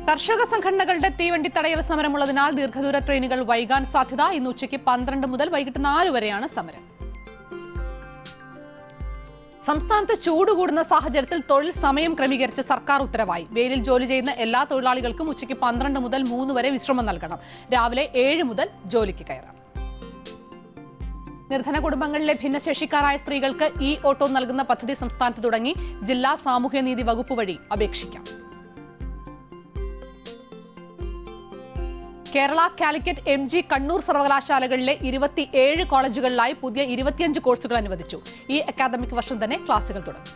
കർഷക സംഘടനകളുടെ തീവണ്ടി തടയൽ സമരമുള്ളതിനാൽ ദീർഘദൂര ട്രെയിനുകൾ വൈകാൻ സാധ്യത ഇന്ന് ഉച്ചയ്ക്ക് പന്ത്രണ്ട് മുതൽ വൈകിട്ട് നാല് വരെയാണ് സമരം സംസ്ഥാനത്ത് ചൂട് കൂടുന്ന സാഹചര്യത്തിൽ തൊഴിൽ സമയം ക്രമീകരിച്ച് സർക്കാർ ഉത്തരവായി വെയിലിൽ ജോലി ചെയ്യുന്ന എല്ലാ തൊഴിലാളികൾക്കും ഉച്ചയ്ക്ക് പന്ത്രണ്ട് മുതൽ മൂന്ന് വരെ വിശ്രമം നൽകണം രാവിലെ ഏഴ് മുതൽ ജോലിക്ക് കയറാം നിർധന കുടുംബങ്ങളിലെ ഭിന്നശേഷിക്കാരായ സ്ത്രീകൾക്ക് ഇ ഓട്ടോ നൽകുന്ന പദ്ധതി സംസ്ഥാനത്ത് തുടങ്ങി ജില്ലാ സാമൂഹ്യനീതി വകുപ്പ് വഴി അപേക്ഷിക്കാം കേരള കാലിക്കറ്റ് എം ജി കണ്ണൂർ സർവകലാശാലകളിലെ ഇരുപത്തിയേഴ് കോളേജുകളിലായി പുതിയ ഇരുപത്തിയഞ്ച് കോഴ്സുകൾ അനുവദിച്ചു ഈ അക്കാദമിക് വർഷം തന്നെ ക്ലാസുകൾ തുടങ്ങി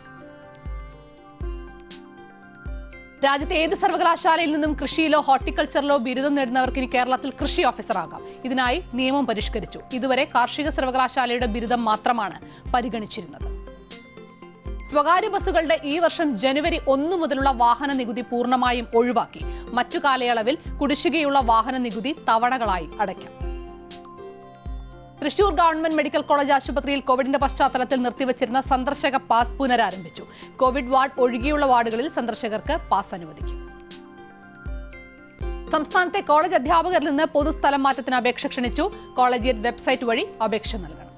രാജ്യത്തെ ഏത് സർവകലാശാലയിൽ നിന്നും കൃഷിയിലോ ഹോർട്ടിക്കൾച്ചറിലോ ബിരുദം നേടുന്നവർക്ക് ഇനി കേരളത്തിൽ കൃഷി ഓഫീസറാകാം ഇതിനായി നിയമം പരിഷ്കരിച്ചു ഇതുവരെ കാർഷിക സർവകലാശാലയുടെ ബിരുദം മാത്രമാണ് പരിഗണിച്ചിരുന്നത് സ്വകാര്യ ബസ്സുകളുടെ ഈ വർഷം ജനുവരി ഒന്നു മുതലുള്ള വാഹന നികുതി പൂർണ്ണമായും ഒഴിവാക്കി മറ്റു കാലയളവിൽ കുടിശ്ശികയുള്ള വാഹന നികുതി തവണകളായി അടയ്ക്കാം തൃശൂർ ഗവൺമെന്റ് മെഡിക്കൽ കോളേജ് ആശുപത്രിയിൽ കോവിഡിന്റെ പശ്ചാത്തലത്തിൽ നിർത്തിവച്ചിരുന്ന സന്ദർശക പാസ് പുനരാരംഭിച്ചു കോവിഡ് വാർഡ് ഒഴികെയുള്ള വാർഡുകളിൽ സന്ദർശകർക്ക് പാസ് അനുവദിക്കും സംസ്ഥാനത്തെ കോളേജ് അധ്യാപകരിൽ നിന്ന് പൊതുസ്ഥലം മാറ്റത്തിന് അപേക്ഷ ക്ഷണിച്ചു കോളേജിയറ്റ് വെബ്സൈറ്റ് വഴി അപേക്ഷ നൽകണം